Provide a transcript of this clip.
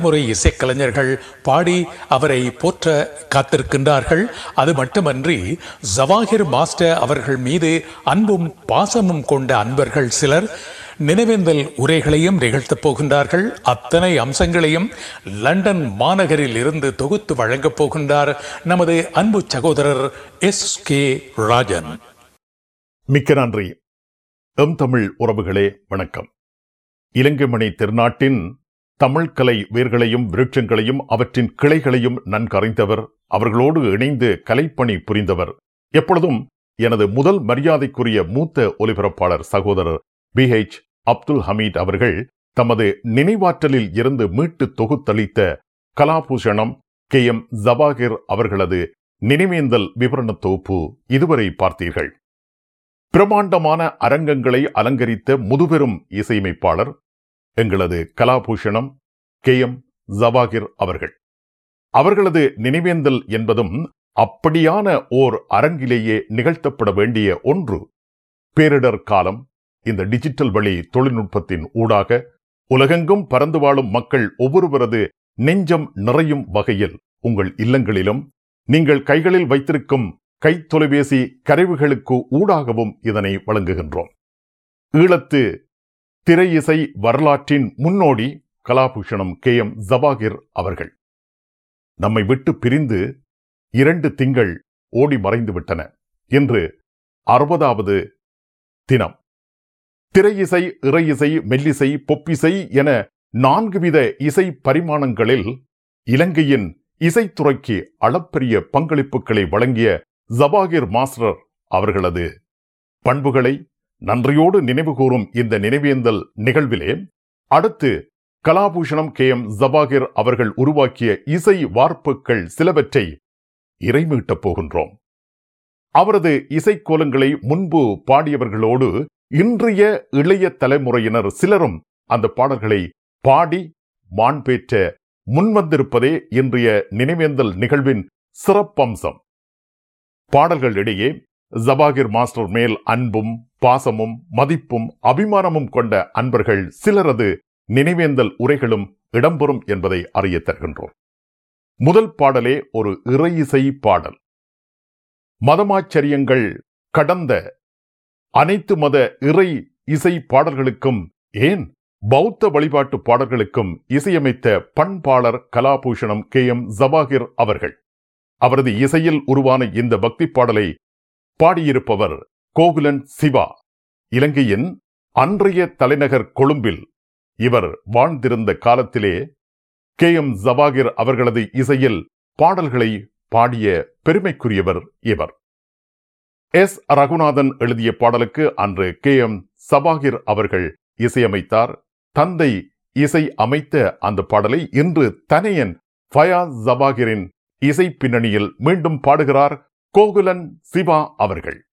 தலைமுறை இசைக்கலைஞர்கள் பாடி அவரை போற்ற காத்திருக்கின்றார்கள் அது மட்டுமன்றி ஜவாஹிர் மாஸ்டர் அவர்கள் மீது அன்பும் பாசமும் கொண்ட அன்பர்கள் சிலர் நினைவேந்தல் உரைகளையும் நிகழ்த்தப் போகின்றார்கள் அத்தனை அம்சங்களையும் லண்டன் மாநகரில் இருந்து தொகுத்து வழங்கப் போகின்றார் நமது அன்பு சகோதரர் எஸ் கே ராஜன் மிக்க நன்றி எம் தமிழ் உறவுகளே வணக்கம் இலங்கைமணி திருநாட்டின் தமிழ் கலை வேர்களையும் விருட்சங்களையும் அவற்றின் கிளைகளையும் நன்கறிந்தவர் அவர்களோடு இணைந்து கலைப்பணி புரிந்தவர் எப்பொழுதும் எனது முதல் மரியாதைக்குரிய மூத்த ஒலிபரப்பாளர் சகோதரர் பி ஹெச் அப்துல் ஹமீத் அவர்கள் தமது நினைவாற்றலில் இருந்து மீட்டு தொகுத்தளித்த கலாபூஷணம் கே எம் ஜவாகிர் அவர்களது நினைவேந்தல் விவரண தொகுப்பு இதுவரை பார்த்தீர்கள் பிரமாண்டமான அரங்கங்களை அலங்கரித்த முதுபெரும் இசையமைப்பாளர் எங்களது கலாபூஷணம் கே எம் ஜவாகிர் அவர்கள் அவர்களது நினைவேந்தல் என்பதும் அப்படியான ஓர் அரங்கிலேயே நிகழ்த்தப்பட வேண்டிய ஒன்று பேரிடர் காலம் இந்த டிஜிட்டல் வழி தொழில்நுட்பத்தின் ஊடாக உலகெங்கும் பறந்து வாழும் மக்கள் ஒவ்வொருவரது நெஞ்சம் நிறையும் வகையில் உங்கள் இல்லங்களிலும் நீங்கள் கைகளில் வைத்திருக்கும் கை தொலைபேசி கருவிகளுக்கு ஊடாகவும் இதனை வழங்குகின்றோம் ஈழத்து திரை இசை வரலாற்றின் முன்னோடி கலாபூஷணம் கே எம் ஜவாகிர் அவர்கள் நம்மை விட்டு பிரிந்து இரண்டு திங்கள் ஓடி மறைந்து விட்டன இன்று அறுபதாவது தினம் திரை இசை இறை இசை மெல்லிசை பொப்பிசை என நான்கு வித இசை பரிமாணங்களில் இலங்கையின் இசைத்துறைக்கு அளப்பரிய பங்களிப்புகளை வழங்கிய ஜவாகிர் மாஸ்டர் அவர்களது பண்புகளை நன்றியோடு நினைவுகூரும் இந்த நினைவேந்தல் நிகழ்விலே அடுத்து கலாபூஷணம் கே எம் ஜவாகிர் அவர்கள் உருவாக்கிய இசை வார்ப்புகள் சிலவற்றை இறைமீட்டப் போகின்றோம் அவரது இசைக்கோலங்களை முன்பு பாடியவர்களோடு இன்றைய இளைய தலைமுறையினர் சிலரும் அந்த பாடல்களை பாடி மாண்பேற்ற முன்வந்திருப்பதே இன்றைய நினைவேந்தல் நிகழ்வின் சிறப்பம்சம் பாடல்களிடையே ஜபாகிர் மாஸ்டர் மேல் அன்பும் பாசமும் மதிப்பும் அபிமானமும் கொண்ட அன்பர்கள் சிலரது நினைவேந்தல் உரைகளும் இடம்பெறும் என்பதை அறிய தருகின்றோம் முதல் பாடலே ஒரு இறை இசை பாடல் மதமாச்சரியங்கள் கடந்த அனைத்து மத இறை இசை பாடல்களுக்கும் ஏன் பௌத்த வழிபாட்டு பாடல்களுக்கும் இசையமைத்த பண்பாளர் கலாபூஷணம் கே எம் ஜவாகிர் அவர்கள் அவரது இசையில் உருவான இந்த பக்தி பாடலை பாடியிருப்பவர் கோகுலன் சிவா இலங்கையின் அன்றைய தலைநகர் கொழும்பில் இவர் வாழ்ந்திருந்த காலத்திலே கே எம் ஜவாகிர் அவர்களது இசையில் பாடல்களை பாடிய பெருமைக்குரியவர் இவர் எஸ் ரகுநாதன் எழுதிய பாடலுக்கு அன்று கே எம் சபாகிர் அவர்கள் இசையமைத்தார் தந்தை இசை அமைத்த அந்த பாடலை இன்று தனையன் ஃபயாஸ் ஜபாகிரின் இசை பின்னணியில் மீண்டும் பாடுகிறார் கோகுலன் சிவா அவர்கள்